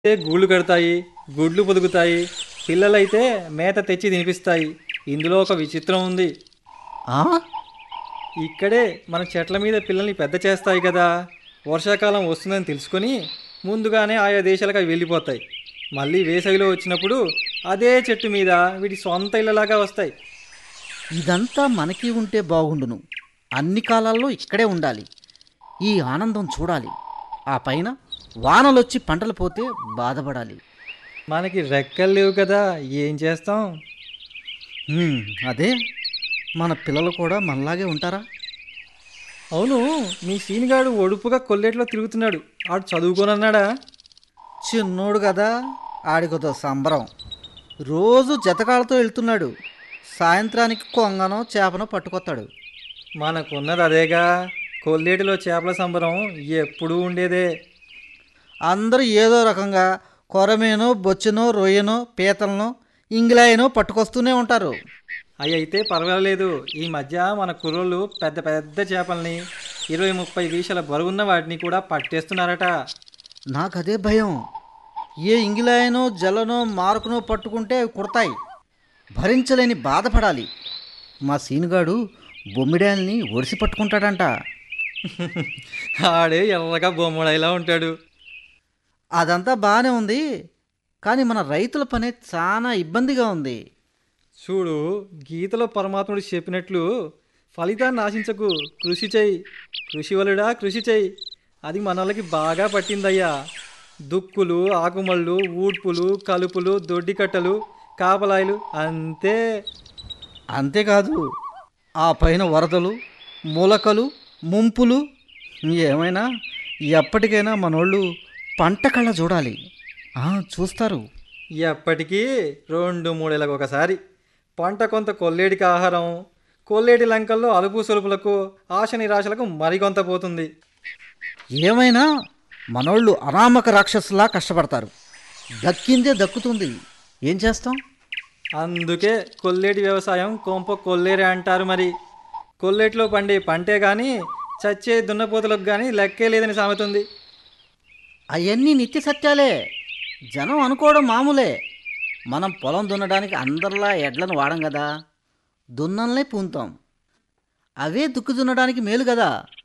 అయితే గూళ్ళు కడతాయి గుడ్లు పొదుగుతాయి పిల్లలైతే మేత తెచ్చి తినిపిస్తాయి ఇందులో ఒక విచిత్రం ఉంది ఆ? ఇక్కడే మన చెట్ల మీద పిల్లల్ని పెద్ద చేస్తాయి కదా వర్షాకాలం వస్తుందని తెలుసుకొని ముందుగానే ఆయా దేశాలకు అవి వెళ్ళిపోతాయి మళ్ళీ వేసవిలో వచ్చినప్పుడు అదే చెట్టు మీద వీటి సొంత ఇళ్ళలాగా వస్తాయి ఇదంతా మనకి ఉంటే బాగుండును అన్ని కాలాల్లో ఇక్కడే ఉండాలి ఈ ఆనందం చూడాలి ఆ పైన వానలొచ్చి పంటలు పోతే బాధపడాలి మనకి రెక్కలు లేవు కదా ఏం చేస్తాం హ్మ్, అదే మన పిల్లలు కూడా మనలాగే ఉంటారా అవును మీ సీనిగాడు ఒడుపుగా కొల్లేట్లో తిరుగుతున్నాడు ఆడు చదువుకోనన్నాడా చిన్నోడు కదా ఆడికొదో సంబరం రోజు జతకాలతో వెళ్తున్నాడు సాయంత్రానికి కొంగనో చేపనో పట్టుకొస్తాడు మనకున్నది అదేగా కొల్లేటిలో చేపల సంబరం ఎప్పుడూ ఉండేదే అందరూ ఏదో రకంగా కొరమేనో బొచ్చునో రొయ్యనో పీతలనో ఇంగిలాయనో పట్టుకొస్తూనే ఉంటారు అవి అయితే పర్వాలేదు ఈ మధ్య మన కుర్రోళ్ళు పెద్ద పెద్ద చేపల్ని ఇరవై ముప్పై వీషల బరువున్న వాటిని కూడా పట్టేస్తున్నారట నాకు అదే భయం ఏ ఇంగిలాయనో జలనో మార్కునో పట్టుకుంటే అవి కుడతాయి భరించలేని బాధపడాలి మా సీనుగాడు బొమ్మిడాయల్ని ఒడిసి పట్టుకుంటాడంట ఆడే ఎర్రగా బొమ్మడైలా ఉంటాడు అదంతా బాగానే ఉంది కానీ మన రైతుల పనే చాలా ఇబ్బందిగా ఉంది చూడు గీతలో పరమాత్ముడు చెప్పినట్లు ఫలితాన్ని ఆశించకు కృషి చెయ్యి కృషి వలుడా కృషి చెయ్యి అది మనలకి బాగా పట్టిందయ్యా దుక్కులు ఆకుమళ్ళు ఊడ్పులు కలుపులు దొడ్డికట్టలు కాపలాయలు అంతే అంతేకాదు ఆ పైన వరదలు మూలకలు ముంపులు ఏమైనా ఎప్పటికైనా మనోళ్ళు పంట కళ్ళ చూడాలి ఆ, చూస్తారు ఎప్పటికీ రెండు మూడేళ్ళకు ఒకసారి పంట కొంత కొల్లేడికి ఆహారం కొల్లేటి లంకల్లో అలుపు సొలుపులకు ఆశ నిరాశలకు మరికొంత పోతుంది ఏమైనా మనోళ్ళు అనామక రాక్షసులా కష్టపడతారు దక్కిందే దక్కుతుంది ఏం చేస్తాం అందుకే కొల్లేటి వ్యవసాయం కొంప కొల్లేరే అంటారు మరి కొల్లేటిలో పండే పంటే కానీ చచ్చే దున్నపోతులకు కానీ లెక్కే లేదని సామెత ఉంది అవన్నీ నిత్య సత్యాలే జనం అనుకోవడం మామూలే మనం పొలం దున్నడానికి అందరిలా ఎడ్లను వాడం కదా దున్నంలే పూంతాం అవే దుక్కు దున్నడానికి మేలు కదా